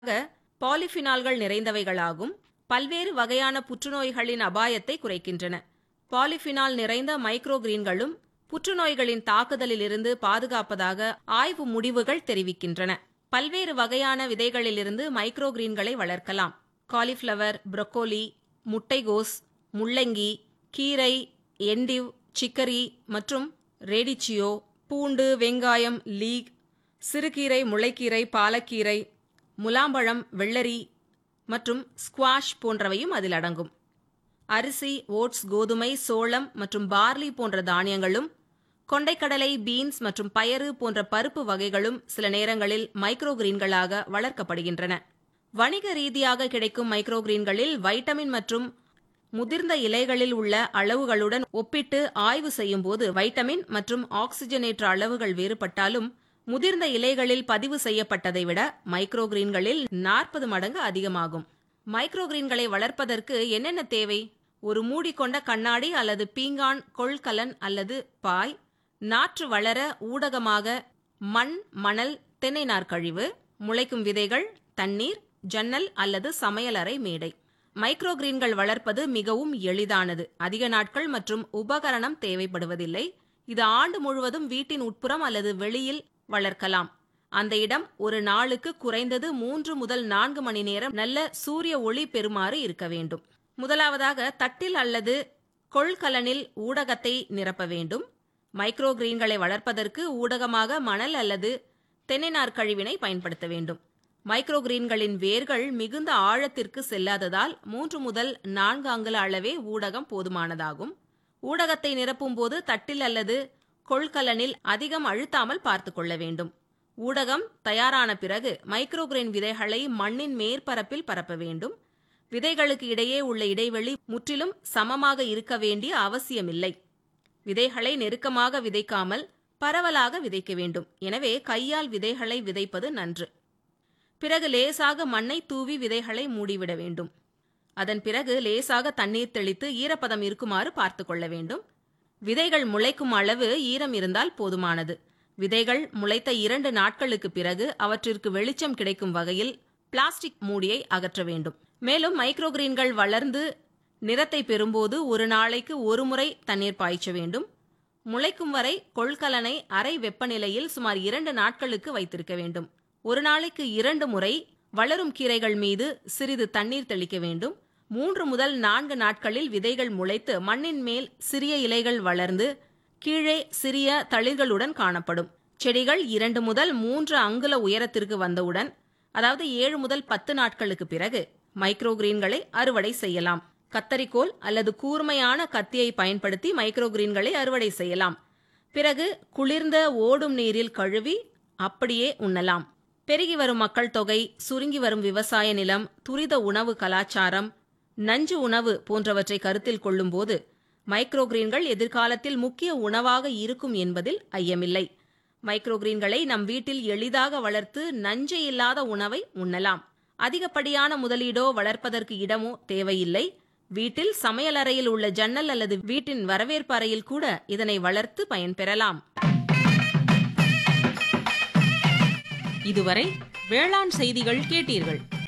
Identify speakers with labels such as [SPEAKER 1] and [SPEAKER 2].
[SPEAKER 1] பாலிஃபினால்கள் நிறைந்தவைகளாகும் பல்வேறு வகையான புற்றுநோய்களின் அபாயத்தை குறைக்கின்றன பாலிஃபினால் நிறைந்த மைக்ரோ கிரீன்களும் புற்றுநோய்களின் தாக்குதலிலிருந்து பாதுகாப்பதாக ஆய்வு முடிவுகள் தெரிவிக்கின்றன பல்வேறு வகையான விதைகளிலிருந்து மைக்ரோ கிரீன்களை வளர்க்கலாம் காலிஃப்ளவர் புரோக்கோலி முட்டைகோஸ் முள்ளங்கி கீரை எண்டிவ் சிக்கரி மற்றும் ரேடிச்சியோ பூண்டு வெங்காயம் லீக் சிறுகீரை முளைக்கீரை பாலக்கீரை முலாம்பழம் வெள்ளரி மற்றும் ஸ்குவாஷ் போன்றவையும் அதில் அடங்கும் அரிசி ஓட்ஸ் கோதுமை சோளம் மற்றும் பார்லி போன்ற தானியங்களும் கொண்டைக்கடலை பீன்ஸ் மற்றும் பயறு போன்ற பருப்பு வகைகளும் சில நேரங்களில் மைக்ரோ கிரீன்களாக வளர்க்கப்படுகின்றன வணிக ரீதியாக கிடைக்கும் மைக்ரோ கிரீன்களில் வைட்டமின் மற்றும் முதிர்ந்த இலைகளில் உள்ள அளவுகளுடன் ஒப்பிட்டு ஆய்வு செய்யும்போது வைட்டமின் மற்றும் ஆக்சிஜனேற்ற அளவுகள் வேறுபட்டாலும் முதிர்ந்த இலைகளில் பதிவு செய்யப்பட்டதை விட மைக்ரோ கிரீன்களில் நாற்பது மடங்கு அதிகமாகும் மைக்ரோ கிரீன்களை வளர்ப்பதற்கு என்னென்ன தேவை ஒரு மூடிக்கொண்ட கண்ணாடி அல்லது பீங்கான் கொள்கலன் அல்லது பாய் நாற்று வளர ஊடகமாக மண் மணல் தென்னை நார் கழிவு முளைக்கும் விதைகள் தண்ணீர் ஜன்னல் அல்லது சமையலறை மேடை மைக்ரோ கிரீன்கள் வளர்ப்பது மிகவும் எளிதானது அதிக நாட்கள் மற்றும் உபகரணம் தேவைப்படுவதில்லை இது ஆண்டு முழுவதும் வீட்டின் உட்புறம் அல்லது வெளியில் வளர்க்கலாம் அந்த இடம் ஒரு நாளுக்கு குறைந்தது மூன்று முதல் நான்கு மணி நேரம் நல்ல சூரிய ஒளி பெறுமாறு இருக்க வேண்டும் முதலாவதாக தட்டில் அல்லது கொள்கலனில் ஊடகத்தை நிரப்ப வேண்டும் மைக்ரோ கிரீன்களை வளர்ப்பதற்கு ஊடகமாக மணல் அல்லது தென்னைநார் கழிவினை பயன்படுத்த வேண்டும் மைக்ரோ கிரீன்களின் வேர்கள் மிகுந்த ஆழத்திற்கு செல்லாததால் மூன்று முதல் நான்கு அங்குல அளவே ஊடகம் போதுமானதாகும் ஊடகத்தை நிரப்பும் போது தட்டில் அல்லது கொள்கலனில் அதிகம் அழுத்தாமல் பார்த்து கொள்ள வேண்டும் ஊடகம் தயாரான பிறகு மைக்ரோகிரெயின் விதைகளை மண்ணின் மேற்பரப்பில் பரப்ப வேண்டும் விதைகளுக்கு இடையே உள்ள இடைவெளி முற்றிலும் சமமாக இருக்க வேண்டிய அவசியமில்லை விதைகளை நெருக்கமாக விதைக்காமல் பரவலாக விதைக்க வேண்டும் எனவே கையால் விதைகளை விதைப்பது நன்று பிறகு லேசாக மண்ணை தூவி விதைகளை மூடிவிட வேண்டும் அதன் பிறகு லேசாக தண்ணீர் தெளித்து ஈரப்பதம் இருக்குமாறு பார்த்து கொள்ள வேண்டும் விதைகள் முளைக்கும் அளவு ஈரம் இருந்தால் போதுமானது விதைகள் முளைத்த இரண்டு நாட்களுக்கு பிறகு அவற்றிற்கு வெளிச்சம் கிடைக்கும் வகையில் பிளாஸ்டிக் மூடியை அகற்ற வேண்டும் மேலும் மைக்ரோகிரீன்கள் வளர்ந்து நிறத்தை பெறும்போது ஒரு நாளைக்கு ஒரு முறை தண்ணீர் பாய்ச்ச வேண்டும் முளைக்கும் வரை கொள்கலனை அரை வெப்பநிலையில் சுமார் இரண்டு நாட்களுக்கு வைத்திருக்க வேண்டும் ஒரு நாளைக்கு இரண்டு முறை வளரும் கீரைகள் மீது சிறிது தண்ணீர் தெளிக்க வேண்டும் மூன்று முதல் நான்கு நாட்களில் விதைகள் முளைத்து மண்ணின் மேல் சிறிய இலைகள் வளர்ந்து கீழே சிறிய தளிர்களுடன் காணப்படும் செடிகள் இரண்டு முதல் மூன்று அங்குல உயரத்திற்கு வந்தவுடன் அதாவது ஏழு முதல் பத்து நாட்களுக்கு பிறகு மைக்ரோ கிரீன்களை அறுவடை செய்யலாம் கத்தரிக்கோல் அல்லது கூர்மையான கத்தியை பயன்படுத்தி மைக்ரோ கிரீன்களை அறுவடை செய்யலாம் பிறகு குளிர்ந்த ஓடும் நீரில் கழுவி அப்படியே உண்ணலாம் பெருகி வரும் மக்கள் தொகை சுருங்கி வரும் விவசாய நிலம் துரித உணவு கலாச்சாரம் நஞ்சு உணவு போன்றவற்றை கருத்தில் கொள்ளும்போது மைக்ரோகிரீன்கள் எதிர்காலத்தில் முக்கிய உணவாக இருக்கும் என்பதில் ஐயமில்லை மைக்ரோகிரீன்களை நம் வீட்டில் எளிதாக வளர்த்து நஞ்சு இல்லாத உணவை உண்ணலாம் அதிகப்படியான முதலீடோ வளர்ப்பதற்கு இடமோ தேவையில்லை வீட்டில் சமையலறையில் உள்ள ஜன்னல் அல்லது வீட்டின் வரவேற்பு அறையில் கூட இதனை வளர்த்து பயன்பெறலாம்
[SPEAKER 2] இதுவரை வேளாண் செய்திகள் கேட்டீர்கள்